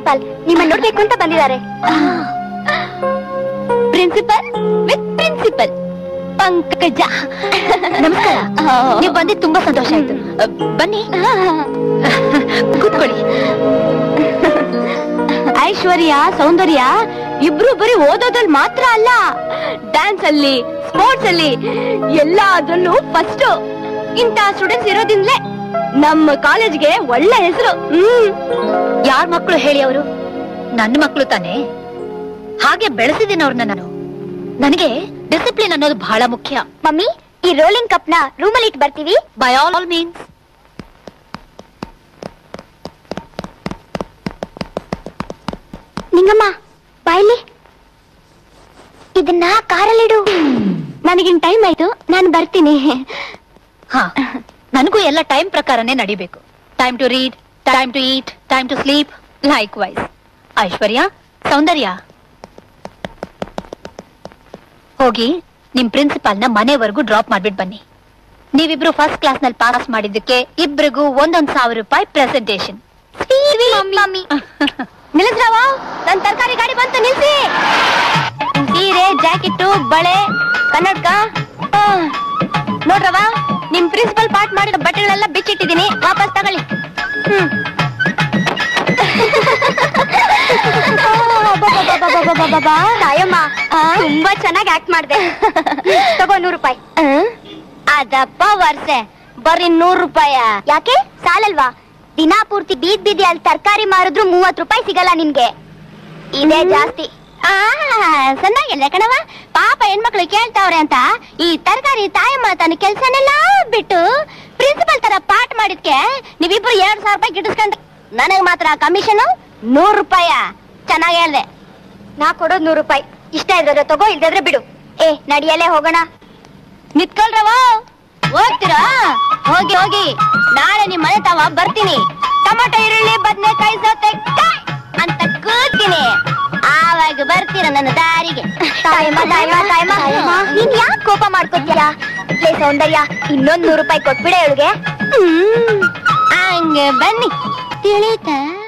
Principal ನಿಮ್ಮ ನೋಡ್ಬೇಕು ಅಂತ ಬಂದಿದ್ದಾರೆ ಪ್ರಿನ್ಸಿಪಲ್ ವಿತ್ ಪ್ರಿನ್ಸಿಪಲ್ ಪಂಕಜ ನಮಸ್ಕಾರ ನೀವು ಬಂದಿದ್ದು ತುಂಬಾ ಸಂತೋಷ ಆಯ್ತು ಬನ್ನಿ ಕೂತ್ಕೊಳ್ಳಿ ಐಶ್ವರ್ಯ ಸೌಂದರ್ಯ ಇಬ್ರು ಬರೀ ಓದೋದ್ರಲ್ಲಿ ಮಾತ್ರ ಅಲ್ಲ ಡ್ಯಾನ್ಸ್ ಅಲ್ಲಿ ಸ್ಪೋರ್ಟ್ಸ್ ಅಲ್ಲಿ ಎಲ್ಲಾದ್ರಲ್ಲೂ ಫಸ್ಟ್ ಇಂತ ಸ್ಟೂಡೆಂಟ್ಸ್ ಇರೋದಿಂದಲೇ ನಮ್ಮ ಕಾಲೇಜ್ಗೆ ಒಳ್ಳೆ ಹೆಸರು ಹ್ಮ್ ಯಾರ್ ಮಕ್ಕಳು ಹೇಳಿ ಅವರು ನನ್ನ ಮಕ್ಕಳು ತಾನೇ ಹಾಗೆ ಬೆಳೆಸಿದ್ದೀನಿ ಅವ್ರನ್ನ ನಾನು ನನಗೆ ಡಿಸಿಪ್ಲಿನ್ ಅನ್ನೋದು ಬಹಳ ಮುಖ್ಯ ಮಮ್ಮಿ ಈ ರೋಲಿಂಗ್ ಕಪ್ ನ ರೂಮಲ್ಲಿ ಇಟ್ಟು ಬರ್ತೀವಿ ಬೈ ಆಲ್ ಮೀನ್ಸ್ ನಿಂಗಮ್ಮ ಬಾಯ್ಲಿ ಇದನ್ನ ಕಾರಲ್ಲಿಡು ನನಗಿನ್ ಟೈಮ್ ಆಯ್ತು ನಾನು ಬರ್ತೀನಿ ಹಾ ನನಗೂ ಎಲ್ಲ ಟೈಮ್ ಪ್ರಕಾರನೇ ನಡಿಬೇಕು time to read time to eat time to sleep likewise ಐಶ್ವರ್ಯ ಸೌಂದರ್ಯ ಹೋಗಿ ನಿಮ್ ಪ್ರಿನ್ಸಿಪಾಲ್ ನ ಮನೆವರೆಗೂ ಡ್ರಾಪ್ ಮಾಡ್ಬಿಟ್ ಬನ್ನಿ ನೀವಿಬ್ರು ಫಸ್ಟ್ ಕ್ಲಾಸ್ ನಲ್ಲಿ ಪಾಸ್ ಮಾಡಿದ್ದಕ್ಕೆ ಇಬ್ರಿಗೂ ಒಂದೊಂದ್ ಸಾವಿರ ರೂಪಾಯಿ ಪ್ರೆಸೆಂಟೇಶನ್ ಮಮ್ಮಿ ನಿಲ್ಲಿಸ್ರವ ನನ್ ತರಕಾರಿ ಗಾಡಿ ಬಂತು ನಿಲ್ಸಿ ಸೀರೆ ಜಾಕೆಟ್ ಬಳೆ ಕನ್ನಡಕ ಆ, ನೋಡ್ರವ ನಿಮ್ ಪ್ರಿನ್ಸಿಪಲ್ ಪಾಠ ಮಾಡಿದ ಬಟ್ಟೆಗಳೆಲ್ಲ ಬಿಚ್ಚಿಟ್ಟಿದೀನಿ ವಾಪಸ್ ತಗೊಳ್ಳಿ ಹ್ಮ್. ಅಬ್ಬಬ್ಬಬ್ಬಬ್ಬಬ್ಬಬ್ಬಬ್ಬ. ತಾಯಮ್ಮ ತುಂಬಾ ಚೆನ್ನಾಗಿ ಆಕ್ಟ್ ಮಾಡ್ದೆ ತಗೋ ನೂರು ರೂಪಾಯಿ ಅದಪ್ಪ ವರ್ಷೆ ಬರ್ರಿ ನೂರು ರೂಪಾಯ ಯಾಕೆ ಸಾಲಲ್ವಾ ದಿನಾ ಪೂರ್ತಿ ಬೀದ್ ಬೀದಿ ಅಲ್ಲಿ ತರಕಾರಿ ಮಾರಿದ್ರು ಮೂವತ್ ರೂಪಾಯಿ ಸಿಗಲ್ಲ ನಿನ್ಗೆ ಇದೇ ಜಾಸ್ತಿ ಆ ಚೆನ್ನಾಗಿಲ್ಲ ಕಣವ ಪಾಪ ಹೆಣ್ಮಕ್ಳು ಕೇಳ್ತಾವ್ರೆ ಅಂತ ಈ ತರಕಾರಿ ತಾಯಮ್ಮ ತನ್ನ ಕೆಲ್ಸನೆಲ್ಲ ಬಿಟ್ಟು ಪ್ರಿನ್ಸಿಪಲ್ ತರ ಪಾಠ ಮಾಡಿದ್ಕೆ ನೀವಿಬ್ರು ಎರಡ್ ಸಾವಿರ ರೂಪಾಯಿ ಗಿಟ್ಟಿಸ್ಕೊಂಡ್ರೆ ನನಗ್ ಮಾತ್ರ ಕಮಿಷನ್ ನೂರ್ ರೂಪಾಯ ಚೆನ್ನಾಗಿ ಹೇಳ್ದೆ ನಾ ಕೊಡೋದ್ ನೂರ್ ರೂಪಾಯಿ ಇಷ್ಟ ಇದ್ರೆ ತಗೋ ಇಲ್ದಿದ್ರೆ ಬಿಡು ಏ ನಡಿಯಲ್ಲೇ ಹೋಗೋಣ ನಿತ್ಕೊಳ್ರವ ಹೋಗ್ತೀರಾ ಹೋಗಿ ಹೋಗಿ ನಾಳೆ ನಿಮ್ ಮನೆ ತಾವ ಬರ್ತೀನಿ ಟೊಮೊಟೊ ಈರುಳ್ಳಿ ಬದ್ನೆಕಾಯಿ ಸೌತೆಕಾಯಿ ಅಂತ ಕೂತೀನಿ ಆವಾಗ ಬರ್ತೀರ ನನ್ನ ದಾರಿಗೆ ತಾಯಮ್ಮ ತಾಯಮ್ಮ ತಾಯಮ್ಮ ನೀನ್ ಯಾಕೆ ಕೋಪ ಮಾಡ್ಕೊತೀಯ ಲೇ ಸೌಂದರ್ಯ ಇನ್ನೊಂದ್ ನೂರು ರೂಪಾಯಿ ಕೊಟ್ಬಿಡೆ ಇವಳಿಗೆ ಹಂಗೆ ಬನ್ನಿ ತಿಳಿತಾ